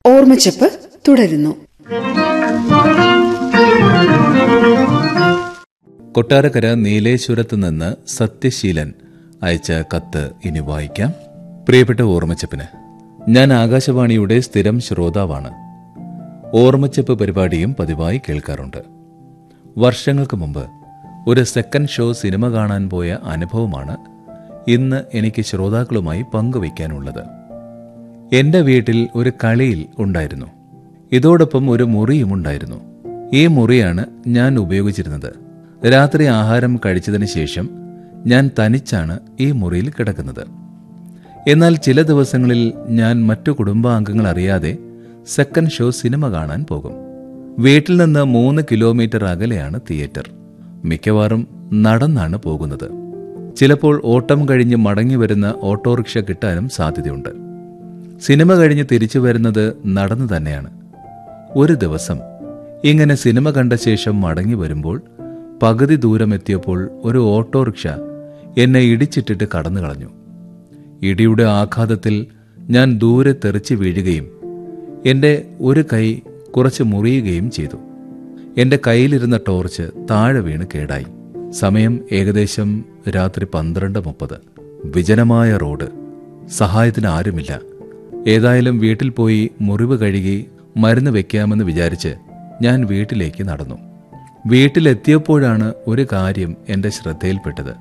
ഓർമ്മച്ചപ്പ് തുടരുന്നു കൊട്ടാരക്കര നീലേശ്വരത്ത് നിന്ന് സത്യശീലൻ അയച്ച കത്ത് ഇനി വായിക്കാം പ്രിയപ്പെട്ട ഓർമ്മച്ചപ്പിന് ഞാൻ ആകാശവാണിയുടെ സ്ഥിരം ശ്രോതാവാണ് ഓർമ്മച്ചപ്പ് പരിപാടിയും പതിവായി കേൾക്കാറുണ്ട് വർഷങ്ങൾക്ക് മുമ്പ് ഒരു സെക്കൻഡ് ഷോ സിനിമ കാണാൻ പോയ അനുഭവമാണ് ഇന്ന് എനിക്ക് ശ്രോതാക്കളുമായി പങ്കുവയ്ക്കാനുള്ളത് എന്റെ വീട്ടിൽ ഒരു കളിയിൽ ഉണ്ടായിരുന്നു ഇതോടൊപ്പം ഒരു മുറിയും ഉണ്ടായിരുന്നു ഈ മുറിയാണ് ഞാൻ ഉപയോഗിച്ചിരുന്നത് രാത്രി ആഹാരം കഴിച്ചതിന് ശേഷം ഞാൻ തനിച്ചാണ് ഈ മുറിയിൽ കിടക്കുന്നത് എന്നാൽ ചില ദിവസങ്ങളിൽ ഞാൻ മറ്റു കുടുംബാംഗങ്ങൾ അറിയാതെ സെക്കൻഡ് ഷോ സിനിമ കാണാൻ പോകും വീട്ടിൽ നിന്ന് മൂന്ന് കിലോമീറ്റർ അകലെയാണ് തിയേറ്റർ മിക്കവാറും നടന്നാണ് പോകുന്നത് ചിലപ്പോൾ ഓട്ടം കഴിഞ്ഞ് മടങ്ങി വരുന്ന ഓട്ടോറിക്ഷ കിട്ടാനും സാധ്യതയുണ്ട് സിനിമ കഴിഞ്ഞ് തിരിച്ചു വരുന്നത് നടന്നു തന്നെയാണ് ഒരു ദിവസം ഇങ്ങനെ സിനിമ കണ്ട ശേഷം മടങ്ങി വരുമ്പോൾ പകുതി ദൂരമെത്തിയപ്പോൾ ഒരു ഓട്ടോറിക്ഷ എന്നെ ഇടിച്ചിട്ടിട്ട് കടന്നു കളഞ്ഞു ഇടിയുടെ ആഘാതത്തിൽ ഞാൻ ദൂരെ തെറിച്ച് വീഴുകയും എൻ്റെ ഒരു കൈ കുറച്ച് മുറിയുകയും ചെയ്തു എൻ്റെ കയ്യിലിരുന്ന ടോർച്ച് താഴെ വീണ് കേടായി സമയം ഏകദേശം രാത്രി പന്ത്രണ്ട് മുപ്പത് വിജനമായ റോഡ് സഹായത്തിന് ആരുമില്ല ഏതായാലും വീട്ടിൽ പോയി മുറിവ് കഴുകി മരുന്ന് വെക്കാമെന്ന് വിചാരിച്ച് ഞാൻ വീട്ടിലേക്ക് നടന്നു വീട്ടിലെത്തിയപ്പോഴാണ് ഒരു കാര്യം എൻ്റെ ശ്രദ്ധയിൽപ്പെട്ടത്